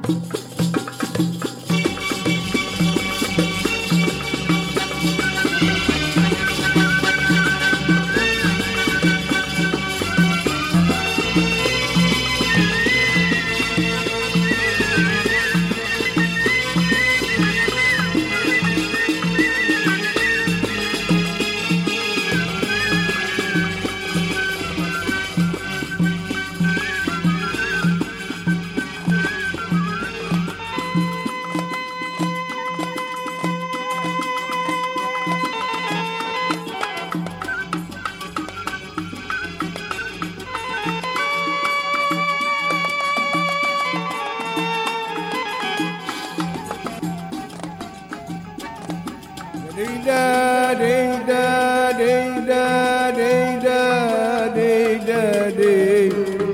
Dida, dida, dida, dida, dida, dida.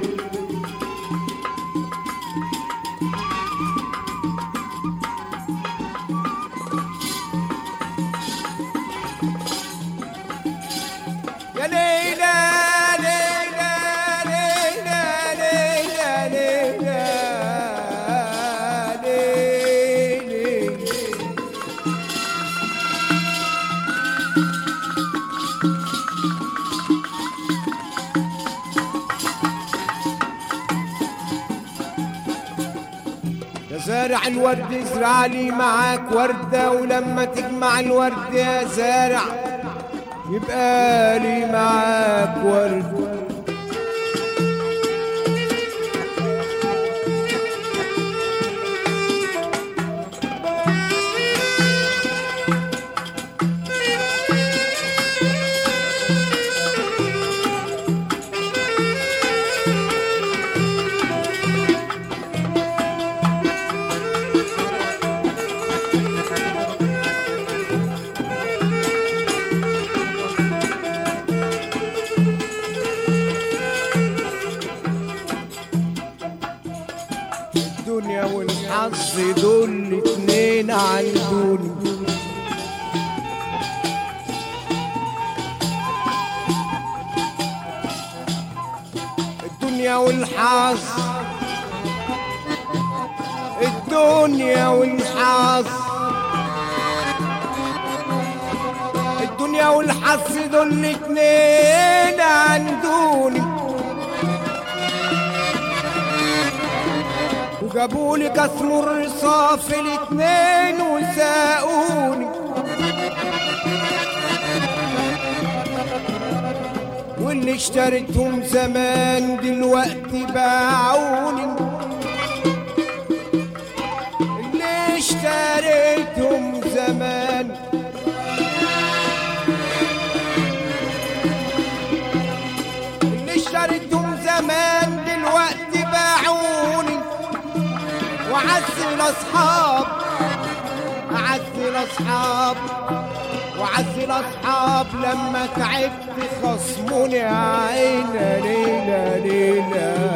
يا ليلى ليلى ليلى ليلى ليلى ليلى يا زارع الورد ازرع لي معاك وردة ولما تجمع الورد يا زارع يبقى لي معاك ورد الدنيا والحظ دول اتنين عندوني الدنيا والحظ الدنيا والحظ الدنيا والحظ دول اتنين عندوني وجابوا لي كسر الرصاف الاتنين وساقوني واللي اشتريتهم زمان دلوقتي باعوني اللي اشتريتهم زمان اللي اشتريتهم زمان دلوقتي باعوني وعز الاصحاب اعز الاصحاب وعز الاصحاب لما تعبت خصموني يا عيني ليلى ليلى